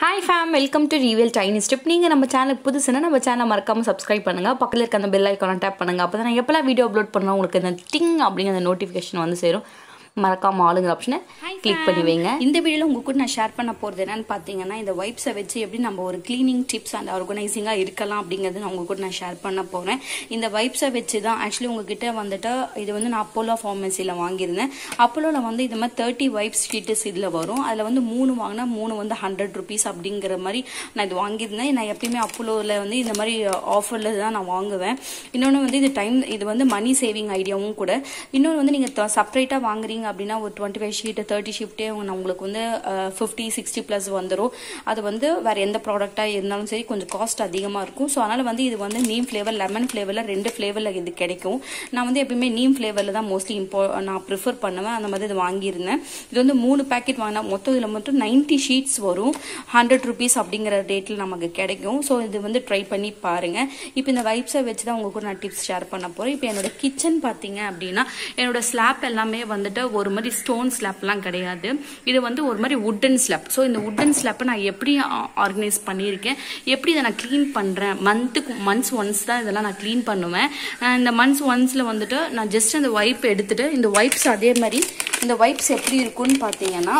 Hi fam welcome to revel tiny step நீங்கள் நம்ம சேனலுக்கு புதுசுனா நம்ம சேனலை மறக்காமல் சப்ஸ்கிரைப் பண்ணுங்கள் பக்கத்தில் இருக்க அந்த பெல் ஐக்கானை டேப் பண்ணுங்கள் அப்போ தான் நான் எப்போல்லாம் வீடியோ அப்லோட் பண்ணோம் உங்களுக்கு இந்த டிங் அப்படிங்கிற அந்த நோட்டிஃபிகேஷன் வந்து சேரும் மறக்காமல் ஆளுங்கிற ஆப்ஷனை கிளிக் பண்ணி வைங்க இந்த வீடியோவில் உங்க கூட நான் ஷேர் பண்ண போகிறது என்னன்னு பார்த்தீங்கன்னா இந்த வைப்ஸை வச்சு எப்படி நம்ம ஒரு க்ளீனிங் டிப்ஸ் அண்ட் ஆர்கனைசிங்காக இருக்கலாம் அப்படிங்கிறது நான் உங்க கூட நான் ஷேர் பண்ண போகிறேன் இந்த வைப்ஸை வச்சு தான் ஆக்சுவலி உங்ககிட்ட வந்துட்டு இது வந்து நான் அப்போலோ ஃபார்மசியில் வாங்கியிருந்தேன் அப்போலோவில் வந்து இது மாதிரி தேர்ட்டி வைப்ஸ் ஷீட்டஸ் இதில் வரும் அதில் வந்து மூணு வாங்கினா மூணு வந்து ஹண்ட்ரட் ருபீஸ் அப்படிங்கிற மாதிரி நான் இது வாங்கியிருந்தேன் நான் எப்பயுமே அப்போலோவில் வந்து இந்த மாதிரி ஆஃபரில் தான் நான் வாங்குவேன் இன்னொன்று வந்து இது டைம் இது வந்து மணி சேவிங் ஐடியாவும் கூட இன்னொன்று வந்து நீங்கள் செப்பரேட்டாக வாங்குறீங்க அப்படின்னா ஒரு டுவெண்ட்டி ஃபைவ் ஷீட்டு தேர்ட்டி ஷிஃப்ட்டே உங்களுக்கு வந்து ஃபிஃப்டி சிக்ஸ்டி ப்ளஸ் வந்துடும் அது வந்து வேறு எந்த ப்ராடக்டாக இருந்தாலும் சரி கொஞ்சம் காஸ்ட் அதிகமாக இருக்கும் ஸோ அதனால் வந்து இது வந்து நீம் ஃப்ளேவர் லெமன் ஃப்ளேவரில் ரெண்டு ஃப்ளேவரில் இது கிடைக்கும் நான் வந்து எப்பயுமே நீம் ஃப்ளேவரில் தான் மோஸ்ட்லி இம்போ நான் ப்ரிஃபர் பண்ணுவேன் அந்த மாதிரி இது வாங்கியிருந்தேன் இது வந்து மூணு பேக்கெட் வாங்கினா மொத்தம் இதில் மட்டும் நைன்ட்டி ஷீட்ஸ் வரும் ஹண்ட்ரட் ருபீஸ் அப்படிங்கிற ரேட்டில் நமக்கு கிடைக்கும் ஸோ இது வந்து ட்ரை பண்ணி பாருங்கள் இப்போ இந்த வைப்ஸை வச்சு தான் உங்க கூட நான் டிப்ஸ் ஷேர் பண்ண போகிறேன் இப்போ என்னோட கிச்சன் பார்த்தீங்க அப்படின்னா என்னோட ஸ்லாப் எல்லாமே வந்துட்டு ஒரு மாதிரி ஸ்டோன் ஸ்லாப்லாம் கிடையாது இது வந்து ஒரு மாதிரி உட்டன் ஸ்லாப் ஸோ இந்த உட்டன் ஸ்லாப்பை நான் எப்படி ஆர்கனைஸ் பண்ணியிருக்கேன் எப்படி இதை நான் க்ளீன் பண்ணுறேன் மந்த்துக்கு மந்த்ஸ் ஒன்ஸ் தான் இதெல்லாம் நான் க்ளீன் பண்ணுவேன் அஹ் இந்த மந்த்ஸ் ஒன்ஸில் வந்துட்டு நான் ஜஸ்ட் அந்த வைப் எடுத்துட்டு இந்த வைப்ஸ் அதே மாதிரி இந்த வைப்ஸ் எப்படி இருக்குன்னு பார்த்தீங்கன்னா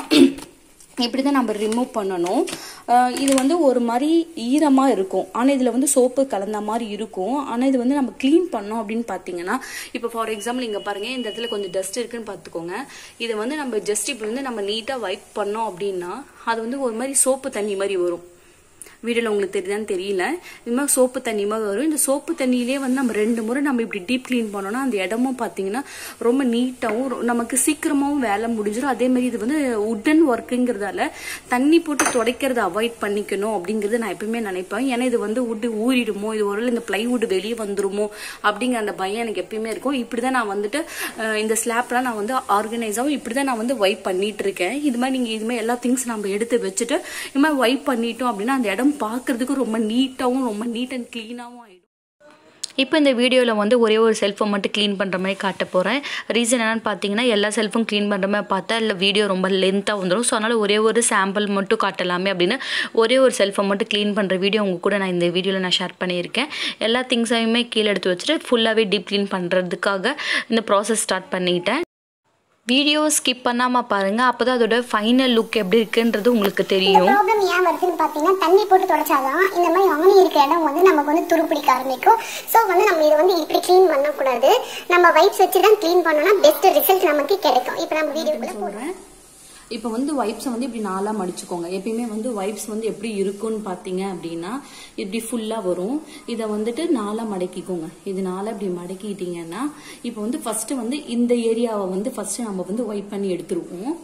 இப்படி தான் நம்ம ரிமூவ் பண்ணணும் அஹ் இது வந்து ஒரு மாதிரி ஈரமாக இருக்கும் ஆனால் இதில் வந்து சோப்பு கலந்த மாதிரி இருக்கும் ஆனால் இது வந்து நம்ம க்ளீன் பண்ணோம் அப்படின்னு பார்த்தீங்கன்னா இப்போ ஃபார் எக்ஸாம்பிள் இங்கே பாருங்கள் இந்த இடத்துல கொஞ்சம் டஸ்ட் இருக்குன்னு பார்த்துக்கோங்க இதை வந்து நம்ம ஜஸ்ட் இப்படி வந்து நம்ம நீட்டாக வைப் பண்ணோம் அப்படின்னா அது வந்து ஒரு மாதிரி சோப்பு தண்ணி மாதிரி வரும் வீடியோவில் உங்களுக்கு தெரியுதான்னு தெரியல இது மாதிரி சோப்பு தண்ணி மாதிரி வரும் இந்த சோப்பு தண்ணியிலே வந்து நம்ம ரெண்டு முறை நம்ம இப்படி டீப் க்ளீன் பண்ணோம்னா அந்த இடமும் பார்த்தீங்கன்னா ரொம்ப நீட்டாகவும் நமக்கு சீக்கிரமாகவும் வேலை முடிஞ்சிடும் அதே மாதிரி இது வந்து உட்டன் ஒர்க்குங்கிறதால தண்ணி போட்டு துடைக்கிறத அவாய்ட் பண்ணிக்கணும் அப்படிங்கிறது நான் எப்பயுமே நினைப்பேன் ஏன்னா இது வந்து உட்டு ஊறிடுமோ இது ஒரு இந்த பிளைவுட் வெளியே வந்துருமோ அப்படிங்கிற அந்த பயம் எனக்கு எப்பயுமே இருக்கும் இப்படி தான் நான் வந்துட்டு அஹ், இந்த ஸ்லாப்லாம் நான் வந்து ஆர்கனைஸாகவும் இப்படி தான் நான் வந்து வைப் பண்ணிட்டு இருக்கேன் இது மாதிரி நீங்கள் இது மாதிரி எல்லா திங்ஸ் நம்ம எடுத்து வச்சுட்டு இது மாதிரி வைப் பண்ணிட்டோம் அப்படின்னா அந்த இடம் பார்க்கறதுக்கு ரொம்ப நீட்டாகவும் ரொம்ப நீட் அண்ட் க்ளீனாகவும் ஆயிடும் இப்போ இந்த வீடியோவில் வந்து ஒரே ஒரு செல்ஃபை மட்டும் க்ளீன் பண்ணுற மாதிரி காட்ட போகிறேன் ரீசன் என்னன்னு பார்த்தீங்கன்னா எல்லா செல்ஃபும் க்ளீன் பண்ணுற மாதிரி பார்த்தா இல்லை வீடியோ ரொம்ப லென்த்தாக வந்துடும் ஸோ அதனால் ஒரே ஒரு சாம்பிள் மட்டும் காட்டலாமே அப்படின்னு ஒரே ஒரு செல்ஃபை மட்டும் க்ளீன் பண்ணுற வீடியோ உங்க கூட நான் இந்த வீடியோவில் நான் ஷேர் பண்ணியிருக்கேன் எல்லா திங்ஸையுமே கீழே எடுத்து வச்சுட்டு ஃபுல்லாகவே டீப் க்ளீன் பண்ணுறதுக்காக இந்த ப்ராசஸ் ஸ்டார்ட் பண்ணிட்டேன் வீடியோ ஸ்கிப் பண்ணாமல் பாருங்கள் அப்போ தான் அதோட ஃபைனல் லுக் எப்படி இருக்குன்றது உங்களுக்கு இந்த தெரியும் ப்ராப்ளம் ஏன் வருதுன்னு பார்த்தீங்கன்னா தண்ணி போட்டு தொடச்சாதான் இந்த மாதிரி ஆணி இருக்கிற இடம் வந்து நமக்கு வந்து துருப்பிடிக்க ஆரம்பிக்கும் ஸோ வந்து நம்ம இதை வந்து இப்படி க்ளீன் பண்ணக்கூடாது நம்ம வைப்ஸ் வச்சு தான் க்ளீன் பண்ணோம்னா பெஸ்ட் ரிசல்ட் நமக்கு கிடைக்கும் இப்போ நம்ம வீடியோக்குள்ள போகிறோம் சொல்கிறேன் இப்போ வந்து வைப்ஸை வந்து இப்படி நாலாக மடிச்சுக்கோங்க எப்பயுமே வந்து வைப்ஸ் வந்து எப்படி இருக்கும்னு பார்த்தீங்க அப்படின்னா இப்படி ஃபுல்லாக வரும் இதை வந்துட்டு நாலாக மடக்கிக்கோங்க இது நாலாக இப்படி மடக்கிட்டீங்கன்னா இப்போ வந்து ஃபர்ஸ்ட் வந்து இந்த ஏரியாவை வந்து ஃபர்ஸ்ட் நம்ம வந்து வைப் பண்ணி எடுத்துருவோம்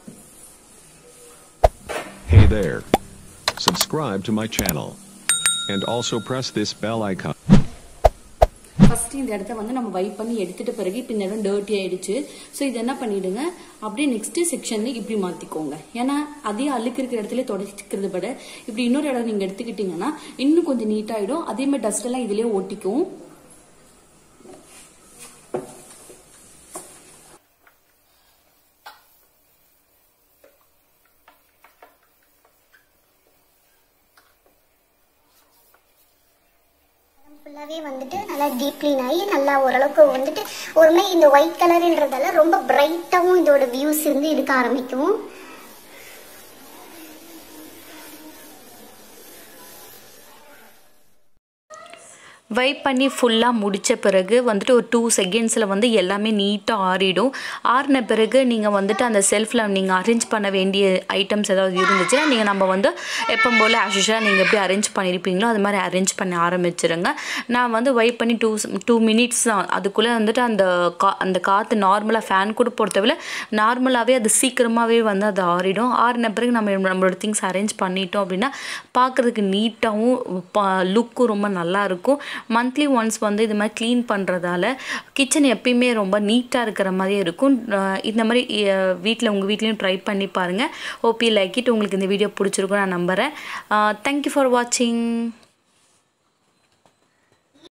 Hey there. Subscribe to my channel. And also press this bell icon. First இந்த இடத்த வந்து நம்ம வைப் பண்ணி எடுத்துட்ட பிறகு இப்போ இந்த இடம் டர்ட்டி ஆயிடுச்சு ஸோ இது என்ன பண்ணிடுங்க அப்படியே நெக்ஸ்ட் செக்ஷன்ல இப்படி மாத்திக்கோங்க ஏன்னா அதே அழுக்கு இருக்கிற இடத்துல தொடச்சிக்கிறத விட இப்படி இன்னொரு இடம் நீங்க எடுத்துக்கிட்டீங்கன்னா இன்னும் கொஞ்சம் நீட்டாயிடும் அதே மாதிரி டஸ்ட் எல்லாம் இதுலயே ஒட்டிக்கும் ஃபுல்லாகவே வந்துட்டு நல்லா டீப் க்ளீன் ஆகி நல்லா ஓரளவுக்கு வந்துட்டு ஒரு மாதிரி இந்த ஒயிட் கலர்ன்றதால ரொம்ப பிரைட்டாகவும் இதோட வியூஸ் இருந்து இருக்க ஆரம்பிக்கும் வைப் பண்ணி ஃபுல்லாக முடித்த பிறகு வந்துட்டு ஒரு டூ செகண்ட்ஸில் வந்து எல்லாமே நீட்டாக ஆறிடும் ஆறின பிறகு நீங்கள் வந்துட்டு அந்த செல்ஃபில் நீங்கள் அரேஞ்ச் பண்ண வேண்டிய ஐட்டம்ஸ் ஏதாவது இருந்துச்சுன்னா நீங்கள் நம்ம வந்து எப்போ போல் ஆஷுஷாக நீங்கள் எப்படி அரேஞ்ச் பண்ணியிருப்பீங்களோ அது மாதிரி அரேஞ்ச் பண்ண ஆரம்பிச்சிருங்க நான் வந்து வைப் பண்ணி டூ டூ மினிட்ஸ் தான் அதுக்குள்ளே வந்துட்டு அந்த கா அந்த காற்று நார்மலாக ஃபேன் கூட பொறுத்தவரை நார்மலாகவே அது சீக்கிரமாகவே வந்து அது ஆறிடும் ஆறின பிறகு நம்ம நம்மளோட திங்ஸ் அரேஞ்ச் பண்ணிட்டோம் அப்படின்னா பார்க்குறதுக்கு நீட்டாகவும் லுக்கும் ரொம்ப நல்லா இருக்கும் மந்த்லி ஒன்ஸ் வந்து இது மாதிரி க்ளீன் பண்ணுறதால கிச்சன் எப்பயுமே ரொம்ப நீட்டாக இருக்கிற மாதிரி இருக்கும் அஹ் இந்த மாதிரி வீட்டில் உங்கள் வீட்லேயும் ட்ரை பண்ணி பாருங்கள் ஓபி லைக் இட் உங்களுக்கு இந்த வீடியோ பிடிச்சிருக்கும் நான் நம்புகிறேன் தேங்க்யூ ஃபார் வாட்சிங்